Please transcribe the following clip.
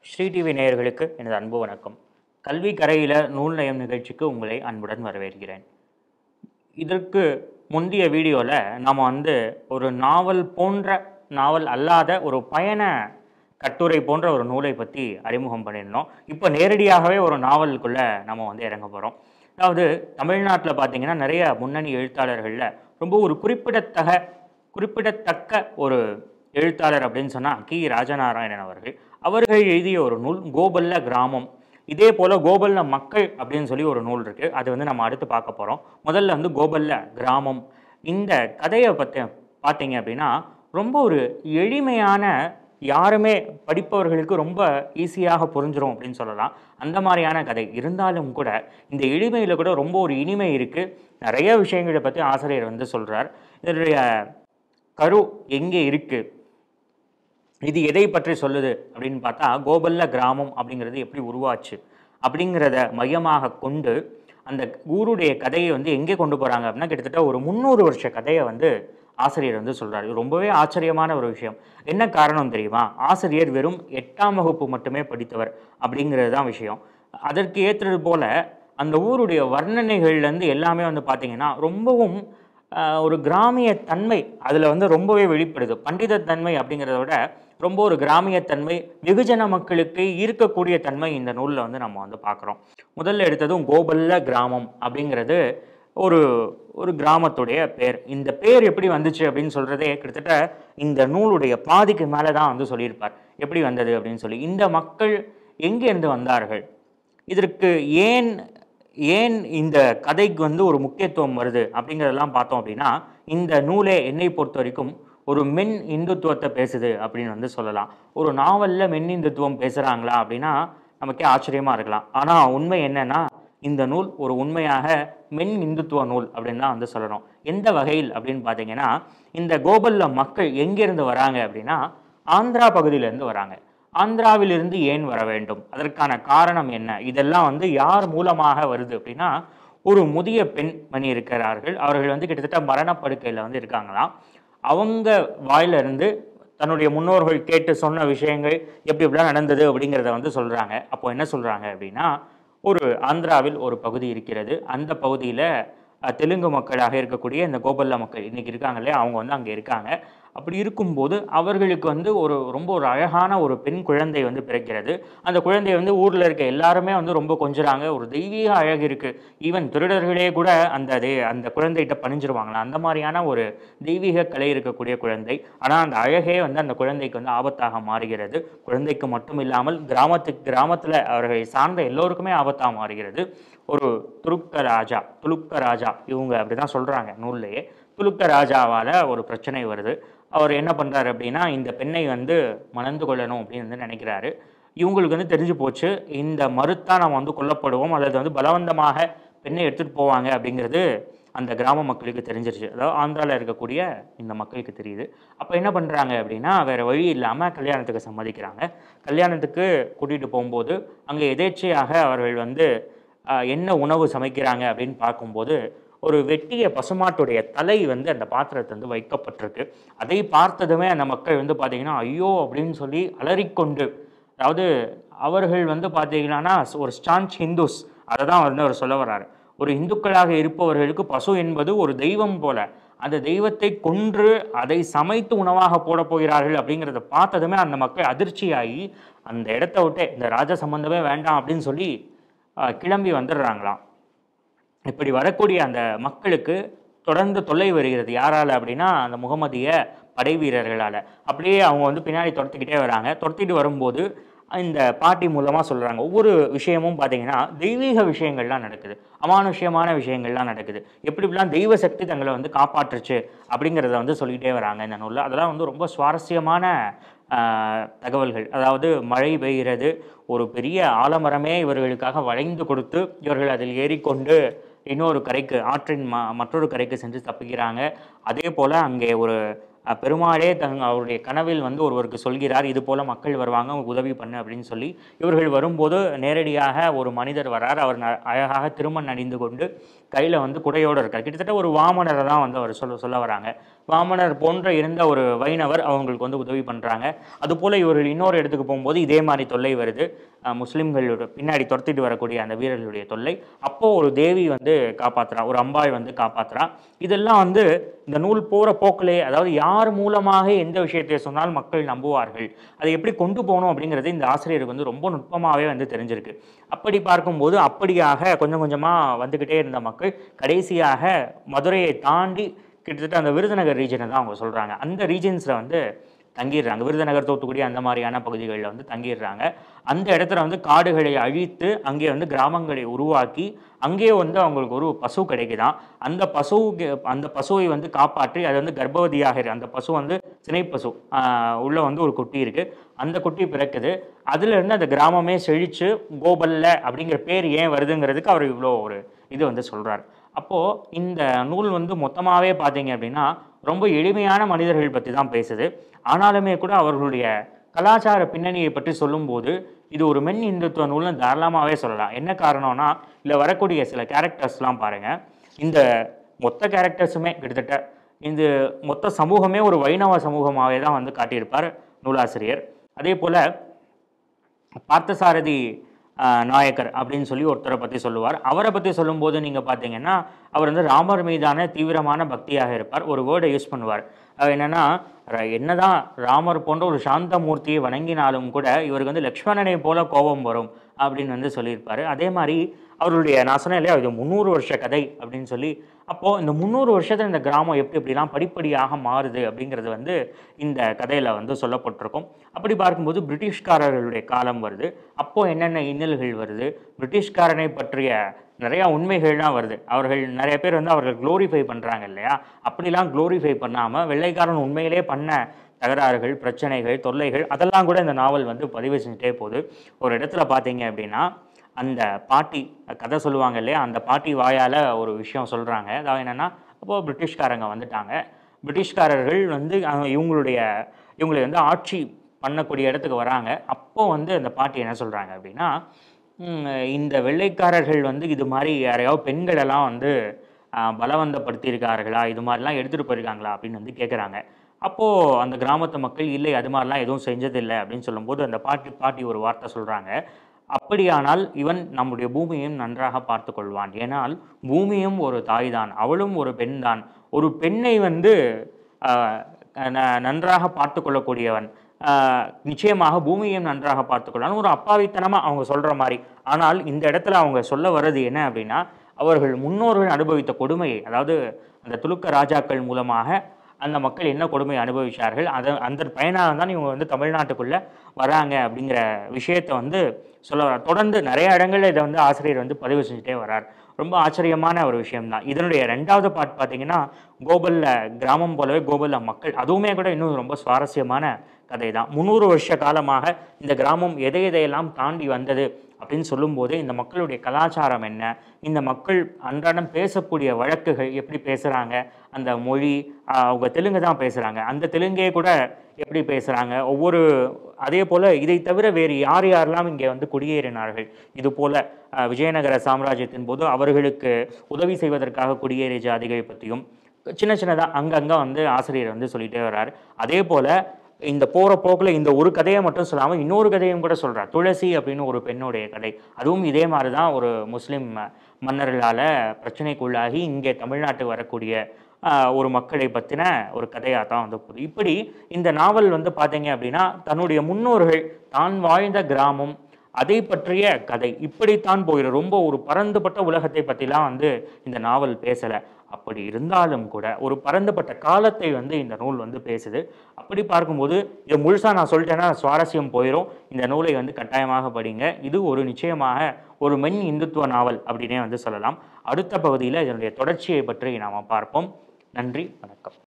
Sri TV நேயர்களுக்கு எனது அன்பு வணக்கம் கல்வி கரையில நூல் நயம் நிகழ்ச்சிக்கு உங்களை அன்புடன் வரவேற்கிறேன் இதற்கு முந்தைய வீடியோவில் நம்ம வந்து ஒரு நாவல் போன்ற நாவல் அல்லாத ஒரு பயண கட்டுரை போன்ற ஒரு நூலை பற்றி அறிமுகம் பண்ணியிருந்தோம் இப்போ நேரடியாகவே ஒரு நாவலுக்குள்ளே நம்ம வந்து இறங்க போகிறோம் அதாவது தமிழ்நாட்டில் பார்த்தீங்கன்னா நிறைய முன்னணி எழுத்தாளர்களில் ரொம்ப ஒரு குறிப்பிடத்தக குறிப்பிடத்தக்க ஒரு எழுத்தாளர் அப்படின்னு சொன்னால் கி ராஜநாராயணன் அவர்கள் அவர்கள் எழுதிய ஒரு நூல் கோபல்ல கிராமம் இதே போல் கோபல்ல மக்கள் அப்படின்னு சொல்லி ஒரு நூல் இருக்குது அது வந்து நம்ம அடுத்து பார்க்க போகிறோம் முதல்ல வந்து கோபல்ல கிராமம் இந்த கதையை பற்றி பார்த்தீங்க அப்படின்னா ரொம்ப ஒரு எளிமையான யாருமே படிப்பவர்களுக்கு ரொம்ப ஈஸியாக புரிஞ்சிரும் அப்படின்னு சொல்லலாம் அந்த மாதிரியான கதை இருந்தாலும் கூட இந்த எளிமையில் கூட ரொம்ப ஒரு இனிமை இருக்குது நிறைய விஷயங்களை பற்றி ஆசிரியர் வந்து சொல்கிறார் இதனுடைய கரு எங்கே இருக்குது இது எதை பற்றி சொல்லுது அப்படின்னு பார்த்தா கோபல்ல கிராமம் அப்படிங்கிறது எப்படி உருவாச்சு அப்படிங்கிறத மையமாக கொண்டு அந்த ஊருடைய கதையை வந்து எங்கே கொண்டு போகிறாங்க அப்படின்னா கிட்டத்தட்ட ஒரு முந்நூறு வருஷ கதையை வந்து ஆசிரியர் வந்து சொல்கிறார் இது ரொம்பவே ஆச்சரியமான ஒரு விஷயம் என்ன காரணம் தெரியுமா ஆசிரியர் வெறும் எட்டாம் வகுப்பு மட்டுமே படித்தவர் அப்படிங்கிறது தான் விஷயம் அதற்கு ஏற்றது போல அந்த ஊருடைய வர்ணனைகள்லேருந்து எல்லாமே வந்து பார்த்தீங்கன்னா ரொம்பவும் ஆஹ், ஒரு கிராமிய தன்மை அதில் வந்து ரொம்பவே வெளிப்படுது பண்டிதத்தன்மை அப்படிங்கிறத விட ரொம்ப ஒரு கிராமியத்தன்மை வெகுஜன மக்களுக்கு ஈர்க்கக்கூடிய தன்மை இந்த நூலில் வந்து நம்ம வந்து பார்க்குறோம் முதல்ல எடுத்ததும் கோபல்ல கிராமம் அப்படிங்கிறது ஒரு ஒரு கிராமத்துடைய பேர் இந்த பேர் எப்படி வந்துச்சு அப்படின்னு சொல்கிறதே கிட்டத்தட்ட இந்த நூலுடைய பாதிக்கு மேலே தான் வந்து சொல்லியிருப்பார் எப்படி வந்தது அப்படின்னு சொல்லி இந்த மக்கள் எங்கேருந்து வந்தார்கள் இதற்கு ஏன் ஏன் இந்த கதைக்கு வந்து ஒரு முக்கியத்துவம் வருது அப்படிங்கிறதெல்லாம் பார்த்தோம் அப்படின்னா இந்த நூலே என்னை பொறுத்த வரைக்கும் ஒரு மென் இந்துத்துவத்தை பேசுது அப்படின்னு வந்து சொல்லலாம் ஒரு நாவலில் மென் இந்துத்துவம் பேசுகிறாங்களா அப்படின்னா நமக்கே ஆச்சரியமாக இருக்கலாம் ஆனால் உண்மை என்னன்னா இந்த நூல் ஒரு உண்மையாக மென் இந்துத்துவ நூல் அப்படின்னு தான் வந்து சொல்லணும் எந்த வகையில் அப்படின்னு பார்த்தீங்கன்னா இந்த கோபல்ல மக்கள் எங்கேருந்து வராங்க அப்படின்னா ஆந்திரா பகுதியிலேருந்து வராங்க ஆந்திராவிலிருந்து ஏன் வர வேண்டும் அதற்கான காரணம் என்ன இதெல்லாம் வந்து யார் மூலமாக வருது அப்படின்னா ஒரு முதிய பெண்மணி இருக்கிறார்கள் அவர்கள் வந்து கிட்டத்தட்ட மரணப்படுக்கையில் வந்து இருக்காங்களாம் அவங்க வாயிலிருந்து தன்னுடைய முன்னோர்கள் கேட்டு சொன்ன விஷயங்கள் எப்படி எப்படிலாம் நடந்தது அப்படிங்கிறத வந்து சொல்கிறாங்க அப்போ என்ன சொல்கிறாங்க அப்படின்னா ஒரு ஆந்திராவில் ஒரு பகுதி இருக்கிறது அந்த பகுதியில் தெலுங்கு மக்களாக இருக்கக்கூடிய இந்த கோபல்ல மக்கள் இன்னைக்கு இருக்காங்களே அவங்க வந்து அங்கே இருக்காங்க அப்படி இருக்கும்போது அவர்களுக்கு வந்து ஒரு ரொம்ப ஒரு அழகான ஒரு பெண் குழந்தை வந்து பிறக்கிறது அந்த குழந்தை வந்து ஊரில் இருக்க எல்லாருமே வந்து ரொம்ப கொஞ்சுறாங்க ஒரு தெய்வீக அழகு இருக்குது ஈவன் திருடர்களே கூட அந்த தே அந்த குழந்தைகிட்ட பணிஞ்சிருவாங்களா அந்த மாதிரியான ஒரு தெய்வீக கலை இருக்கக்கூடிய குழந்தை ஆனால் அந்த அழகே வந்து அந்த குழந்தைக்கு வந்து ஆபத்தாக மாறுகிறது குழந்தைக்கு மட்டும் இல்லாமல் கிராமத்துக்கு கிராமத்தில் அவர்களை சார்ந்த எல்லோருக்குமே ஆபத்தாக மாறுகிறது ஒரு துருக்க ராஜா துலுக்க ராஜா இவங்க அப்படி தான் சொல்கிறாங்க நூல்லையே துலுக்க ராஜாவால் ஒரு பிரச்சனை வருது அவர் என்ன பண்ணுறாரு அப்படின்னா இந்த பெண்ணை வந்து மணந்து கொள்ளணும் அப்படின்னு வந்து நினைக்கிறாரு இவங்களுக்கு வந்து தெரிஞ்சு போச்சு இந்த மறுத்தா நம்ம வந்து கொல்லப்படுவோம் அல்லது வந்து பலவந்தமாக பெண்ணை எடுத்துகிட்டு போவாங்க அப்படிங்கிறது அந்த கிராம மக்களுக்கு தெரிஞ்சிருச்சு அதாவது ஆந்திராவில் இருக்கக்கூடிய இந்த மக்களுக்கு தெரியுது அப்போ என்ன பண்ணுறாங்க அப்படின்னா வேறு வழி இல்லாமல் கல்யாணத்துக்கு சம்மதிக்கிறாங்க கல்யாணத்துக்கு கூட்டிகிட்டு போகும்போது அங்கே எதேச்சையாக அவர்கள் வந்து ஆஹ், என்ன உணவு சமைக்கிறாங்க அப்படின்னு பார்க்கும்போது ஒரு வெட்டிய பசுமாட்டுடைய தலை வந்து அந்த பாத்திரத்தை வந்து வைக்கப்பட்டிருக்கு அதை பார்த்ததுமே அந்த மக்கள் வந்து பார்த்தீங்கன்னா ஐயோ அப்படின்னு சொல்லி அலறிக்கொண்டு அதாவது அவர்கள் வந்து பார்த்தீங்கன்னா ஒரு ஸ்டான்ச் ஹிந்துஸ் அதை தான் வந்து அவர் சொல்ல வர்றாரு ஒரு இந்துக்களாக இருப்பவர்களுக்கு பசு என்பது ஒரு தெய்வம் போல அந்த தெய்வத்தை கொன்று அதை சமைத்து உணவாக போட போகிறார்கள் அப்படிங்கிறத பார்த்ததுமே அந்த மக்கள் அதிர்ச்சியாகி அந்த இடத்த விட்டு இந்த ராஜ சம்பந்தமே வேண்டாம் அப்படின்னு சொல்லி ஆஹ், கிளம்பி வந்துடுறாங்களாம் இப்படி வரக்கூடிய அந்த மக்களுக்கு தொடர்ந்து தொல்லை வருகிறது யாரால அப்படின்னா அந்த முகமதிய படை வீரர்களால் அப்படியே அவங்க வந்து பின்னாடி துரத்திக்கிட்டே வராங்க துரத்திட்டு வரும்போது இந்த பாட்டி மூலமாக சொல்கிறாங்க ஒவ்வொரு விஷயமும் பார்த்தீங்கன்னா தெய்வீக விஷயங்கள்லாம் நடக்குது அமானுஷ்யமான விஷயங்கள்லாம் நடக்குது எப்படி இப்படிலாம் தெய்வ சக்தி தங்களை வந்து காப்பாற்றுச்சு அப்படிங்கிறத வந்து சொல்லிக்கிட்டே வராங்க இந்த நூலில் அதெல்லாம் வந்து ரொம்ப சுவாரஸ்யமான ஆஹ், தகவல்கள் அதாவது மழை பெய்கிறது ஒரு பெரிய ஆலமரமே இவர்களுக்காக வளைந்து கொடுத்து இவர்கள் அதில் ஏறிக்கொண்டு இன்னொரு கரைக்கு ஆற்றின் ம மற்றொரு கரைக்கு சென்று தப்புகிறாங்க அதே போல் அங்கே ஒரு அஹ், பெருமாளே தங் அவருடைய கனவில் வந்து ஒருவருக்கு சொல்கிறார் இது போல மக்கள் வருவாங்க உங்களுக்கு உதவி பண்ணு அப்படின்னு சொல்லி இவர்கள் வரும்போது நேரடியாக ஒரு மனிதர் வரார் அவர் ந- அழகாக திருமண் அணிந்து கொண்டு கையில் வந்து குடையோடு இருக்கார் கிட்டத்தட்ட ஒரு வாமனரை தான் வந்து அவர் சொல்ல சொல்ல வராங்க வாமனர் போன்ற இருந்த ஒரு வைணவர் அவங்களுக்கு வந்து உதவி பண்ணுறாங்க அதுபோல் இவர்கள் இன்னொரு இடத்துக்கு போகும்போது இதே மாதிரி தொல்லை வருது அஹ் முஸ்லிம்களோட பின்னாடி துரத்திட்டு வரக்கூடிய அந்த வீரர்களுடைய தொல்லை அப்போ ஒரு தேவி வந்து காப்பாத்துறா ஒரு அம்பாள் வந்து காப்பாத்துறா இதெல்லாம் வந்து இந்த நூல் போகிற போக்கிலே அதாவது யார் மூலமாக எந்த விஷயத்தை சொன்னால் மக்கள் நம்புவார்கள் அதை எப்படி கொண்டு போகணும் அப்படிங்கிறது இந்த ஆசிரியருக்கு வந்து ரொம்ப நுட்பமாகவே வந்து தெரிஞ்சிருக்கு அப்படி பார்க்கும்போது அப்படியாக கொஞ்சம் கொஞ்சமாக வந்துக்கிட்டே இருந்த மக்கள் கடைசியாக மதுரையை தாண்டி கிட்டத்தட்ட அந்த விருதுநகர் ரீஜனை தான் அவங்க சொல்கிறாங்க அந்த ரீஜன்ஸில் வந்து தங்கிடுறாங்க விருதுநகர் தூத்துக்குடி அந்த மாதிரியான பகுதிகளில் வந்து தங்கிடுறாங்க அந்த இடத்துல வந்து காடுகளை அழித்து அங்கே வந்து கிராமங்களை உருவாக்கி அங்கே வந்து அவங்களுக்கு ஒரு பசு கிடைக்குதாம் அந்த பசுவுக்கு அந்த பசுவை வந்து காப்பாற்றி அது வந்து கர்ப்பவதியாக இருக்கு அந்த பசு வந்து சினை பசு ஆஹ் உள்ள வந்து ஒரு குட்டி இருக்கு அந்த குட்டி பிறக்குது அதுல இருந்து அந்த கிராமமே செழிச்சு கோபல்ல அப்படிங்கிற பேர் ஏன் வருதுங்கிறதுக்கு அவர் இவ்வளோ ஒரு இது வந்து சொல்றார் அப்போ இந்த நூல் வந்து மொத்தமாகவே பார்த்தீங்க அப்படின்னா ரொம்ப எளிமையான மனிதர்கள் பற்றி தான் பேசுது ஆனாலுமே கூட அவர்களுடைய கலாச்சார பின்னணியை பற்றி சொல்லும்போது இது ஒரு மென் இந்துத்துவ நூல்னு தாராளமாகவே சொல்லலாம் என்ன காரணம்னா இதில் வரக்கூடிய சில கேரக்டர்ஸ்லாம் பாருங்க இந்த மொத்த கேரக்டர்ஸுமே கிட்டத்தட்ட இந்த மொத்த சமூகமே ஒரு வைணவ சமூகமாகவே தான் வந்து காட்டியிருப்பார் நூலாசிரியர் அதே போல் பார்த்தசாரதி ஆஹ், நாயக்கர் அப்படின்னு சொல்லி ஒருத்தரை பற்றி சொல்லுவார் அவரை பற்றி சொல்லும்போது நீங்கள் பார்த்தீங்கன்னா அவர் வந்து ராமர் மீதான தீவிரமான பக்தியாக இருப்பார் ஒரு வேர்டை யூஸ் பண்ணுவார் அது என்னன்னா ர- என்னதான் ராமர் போன்ற ஒரு சாந்த மூர்த்தியை வணங்கினாலும் கூட இவருக்கு வந்து லக்ஷ்மணனை போல கோபம் வரும் அப்படின்னு வந்து சொல்லியிருப்பாரு அதே மாதிரி அவருடைய நான் சொன்னேன் இல்லையா இது முந்நூறு வருஷ கதை அப்படின்னு சொல்லி அப்போது இந்த முந்நூறு வருஷத்தில் இந்த கிராமம் எப்படி எப்படிலாம் படிப்படியாக மாறுது அப்படிங்கிறது வந்து இந்த கதையில் வந்து சொல்லப்பட்டிருக்கும் அப்படி பார்க்கும்போது பிரிட்டிஷ்காரர்களுடைய காலம் வருது அப்போது என்னென்ன இன்னல்கள் வருது பிரிட்டிஷ்காரனை பற்றிய நிறையா உண்மைகள்லாம் வருது அவர்கள் நிறைய பேர் வந்து அவர்கள் க்ளோரிஃபை பண்ணுறாங்க இல்லையா அப்படிலாம் க்ளோரிஃபை பண்ணாமல் வெள்ளைக்காரன் உண்மையிலே பண்ண தகராறுகள் பிரச்சனைகள் தொல்லைகள் அதெல்லாம் கூட இந்த நாவல் வந்து பதிவு செஞ்சுட்டே போகுது ஒரு இடத்துல பார்த்தீங்க அப்படின்னா அந்த பாட்டி கதை சொல்லுவாங்க இல்லையா அந்த பாட்டி வாயால் ஒரு விஷயம் சொல்கிறாங்க அதாவது என்னென்னா அப்போது பிரிட்டிஷ்காரங்க வந்துட்டாங்க பிரிட்டிஷ்காரர்கள் வந்து அவங்க இவங்களுடைய இவங்களை வந்து ஆட்சி பண்ணக்கூடிய இடத்துக்கு வராங்க அப்போ வந்து அந்த பாட்டி என்ன சொல்கிறாங்க அப்படின்னா "ம், இந்த வெள்ளைக்காரர்கள் வந்து இது மாதிரி யாரையாவது பெண்களெல்லாம் வந்து ஆஹ், பலவந்தப்படுத்தியிருக்கார்களா இது மாதிரிலாம் எடுத்துகிட்டு போயிருக்காங்களா அப்படின்னு வந்து கேட்குறாங்க அப்போது அந்த கிராமத்து மக்கள் இல்லை அது மாதிரிலாம் எதுவும் செஞ்சதில்லை அப்படின்னு சொல்லும்போது அந்த பாட்டி பாட்டி ஒரு வார்த்தை சொல்கிறாங்க அப்படியானால் இவன் நம்முடைய பூமியையும் நன்றாக பார்த்து கொள்வான் ஏனால் பூமியும் ஒரு தாய்தான் அவளும் ஒரு பெண்தான் ஒரு பெண்ணை வந்து ஆஹ், ந- நன்றாக பார்த்து கொள்ளக்கூடியவன் ஆஹ், நிச்சயமாக பூமியையும் நன்றாக பார்த்து கொள்வான் ஒரு அப்பாவித்தனமாக அவங்க சொல்கிற மாதிரி ஆனால் இந்த இடத்துல அவங்க சொல்ல வர்றது என்ன அப்படின்னா அவர்கள் முன்னோர்கள் அனுபவித்த கொடுமையை அதாவது அந்த துலுக்க ராஜாக்கள் மூலமாக அந்த மக்கள் என்ன கொடுமை அனுபவிச்சார்கள் அதை அந்த பயனாக தான் இவங்க வந்து தமிழ்நாட்டுக்குள்ளே வராங்க அப்படிங்கிற விஷயத்தை வந்து சொல்ல வரார் தொடர்ந்து நிறைய இடங்கள்ல இதை வந்து ஆசிரியர் வந்து பதிவு செஞ்சுட்டே வரார் ரொம்ப ஆச்சரியமான ஒரு விஷயம்தான் இதனுடைய ரெண்டாவது பாட் பார்த்தீங்கன்னா கோபல்ல கிராமம் போலவே கோபல்ல மக்கள் அதுவுமே கூட இன்னும் ரொம்ப சுவாரஸ்யமான கதை தான் முந்நூறு வருஷ காலமாக இந்த கிராமம் எதை எதையெல்லாம் தாண்டி வந்தது அப்படின்னு சொல்லும்போது இந்த மக்களுடைய கலாச்சாரம் என்ன இந்த மக்கள் அன்றாடம் பேசக்கூடிய வழக்குகள் எப்படி பேசுகிறாங்க அந்த மொழி ஆஹ் அவங்க தெலுங்கு தான் பேசுகிறாங்க அந்த தெலுங்கே கூட எப்படி பேசுகிறாங்க ஒவ்வொரு அதே போல் இதை தவிர வேறு யார் யாரெல்லாம் இங்கே வந்து குடியேறினார்கள் இது போல் விஜயநகர சாம்ராஜ்யத்தின் போது அவர்களுக்கு உதவி செய்வதற்காக குடியேறிய ஜாதிகள் பற்றியும் சின்ன சின்னதாக அங்கங்கே வந்து ஆசிரியர் வந்து சொல்லிட்டே வர்றார் அதே போல் இந்த போகிற போக்கில் இந்த ஒரு கதையை மட்டும் சொல்லாமல் இன்னொரு கதையும் கூட சொல்கிறார் துளசி அப்படின்னு ஒரு பெண்ணுடைய கதை அதுவும் இதே மாதிரி தான் ஒரு முஸ்லீம் மன்னர்களால் பிரச்சனைக்குள்ளாகி இங்கே தமிழ்நாட்டுக்கு வரக்கூடிய ஆஹ், ஒரு மக்களை பற்றின ஒரு கதையாக தான் வந்து போகுது இப்படி இந்த நாவல் வந்து பார்த்தீங்க அப்படின்னா தன்னுடைய முன்னோர்கள் தான் வாழ்ந்த கிராமம் அதை பற்றிய கதை இப்படித்தான் போகிறது ரொம்ப ஒரு பரந்துபட்ட உலகத்தை பற்றிலாம் வந்து இந்த நாவல் பேசலை அப்படி இருந்தாலும் கூட ஒரு பரந்துபட்ட காலத்தை வந்து இந்த நூல் வந்து பேசுது அப்படி பார்க்கும்போது இதை முழுசாக நான் சொல்லிட்டேன்னா சுவாரஸ்யம் போயிடும் இந்த நூலை வந்து கட்டாயமாக படிங்க இது ஒரு நிச்சயமாக ஒரு மென் இந்துத்துவ நாவல் அப்படின்னே வந்து சொல்லலாம் அடுத்த பகுதியில் இதனுடைய தொடர்ச்சியை பற்றி நாம் பார்ப்போம் நன்றி வணக்கம்